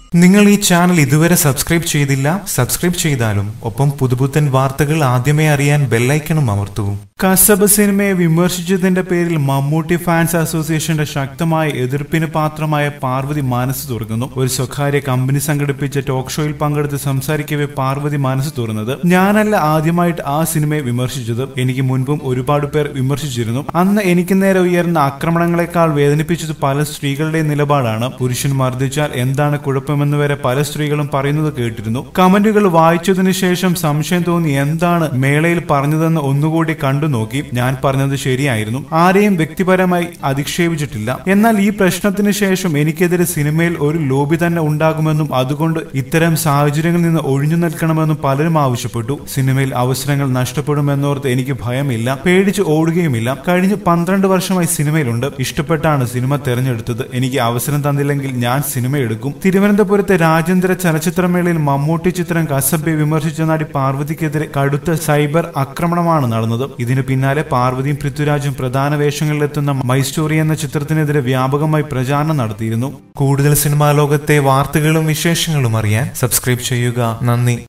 നിങ്ങൾ ഈ ചാനൽ ഇതുവരെ സബ്സ്ക്രൈബ് ചെയ്തില്ല സബ്സ്ക്രൈബ് ചെയ്താലും ഒപ്പം പുതുപുത്തൻ വാർത്തകൾ ആദ്യമേ അറിയാൻ ബെല്ലൈക്കണും അമർത്തൂ കസബ് സിനിമയെ വിമർശിച്ചതിന്റെ പേരിൽ മമ്മൂട്ടി ഫാൻസ് അസോസിയേഷന്റെ ശക്തമായ എതിർപ്പിന് പാത്രമായ പാർവതി മനസ്സ് തുറക്കുന്നു ഒരു സ്വകാര്യ കമ്പനി സംഘടിപ്പിച്ച ടോക്ക് ഷോയിൽ പങ്കെടുത്ത് സംസാരിക്കവേ പാർവതി മനസ്സ് തുറന്നത് ഞാനല്ല ആദ്യമായിട്ട് ആ സിനിമയെ വിമർശിച്ചത് എനിക്ക് മുൻപും ഒരുപാട് പേർ വിമർശിച്ചിരുന്നു അന്ന് എനിക്ക് നേരെ ഉയർന്ന ആക്രമണങ്ങളെക്കാൾ വേദനിപ്പിച്ചത് പല സ്ത്രീകളുടെ നിലപാടാണ് പുരുഷൻ മർദ്ദിച്ചാൽ എന്താണ് കുഴപ്പമെന്ന് വരെ പല സ്ത്രീകളും പറയുന്നത് കേട്ടിരുന്നു കമന്റുകൾ വായിച്ചതിനു ശേഷം സംശയം തോന്നി എന്താണ് മേളയിൽ പറഞ്ഞതെന്ന് ഒന്നുകൂടി കണ്ടു നോക്കി ഞാൻ പറഞ്ഞത് ശരിയായിരുന്നു ആരെയും വ്യക്തിപരമായി അധിക്ഷേപിച്ചിട്ടില്ല എന്നാൽ ഈ പ്രശ്നത്തിന് ശേഷം എനിക്കെതിരെ സിനിമയിൽ ഒരു ലോബി തന്നെ ഉണ്ടാകുമെന്നും അതുകൊണ്ട് ഇത്തരം സാഹചര്യങ്ങളിൽ നിന്ന് ഒഴിഞ്ഞു നിൽക്കണമെന്നും പലരും ആവശ്യപ്പെട്ടു സിനിമയിൽ അവസരങ്ങൾ നഷ്ടപ്പെടുമെന്നോർത്ത് എനിക്ക് ഭയമില്ല പേടിച്ച് ഓടുകയുമില്ല കഴിഞ്ഞ പന്ത്രണ്ട് വർഷമായി സിനിമയിലുണ്ട് ഇഷ്ടപ്പെട്ടാണ് സിനിമ തെരഞ്ഞെടുത്തത് എനിക്ക് അവസരം തന്നില്ലെങ്കിൽ ഞാൻ സിനിമ എടുക്കും തിരുവനന്തപുരത്തെ രാജ്യാന്തര ചലച്ചിത്രമേളയിൽ മമ്മൂട്ടി ചിത്രം കസബെ വിമർശിച്ച നടി പാർവതിക്കെതിരെ കടുത്ത സൈബർ ആക്രമണമാണ് നടന്നത് ഇതിനു പിന്നാലെ പാർവതിയും പൃഥ്വിരാജും പ്രധാന വേഷങ്ങളിലെത്തുന്ന മൈ സ്റ്റോറി എന്ന ചിത്രത്തിനെതിരെ വ്യാപകമായി പ്രചാരണം നടത്തിയിരുന്നു കൂടുതൽ സിനിമാ ലോകത്തെ വാർത്തകളും വിശേഷങ്ങളും അറിയാൻ സബ്സ്ക്രൈബ് ചെയ്യുക നന്ദി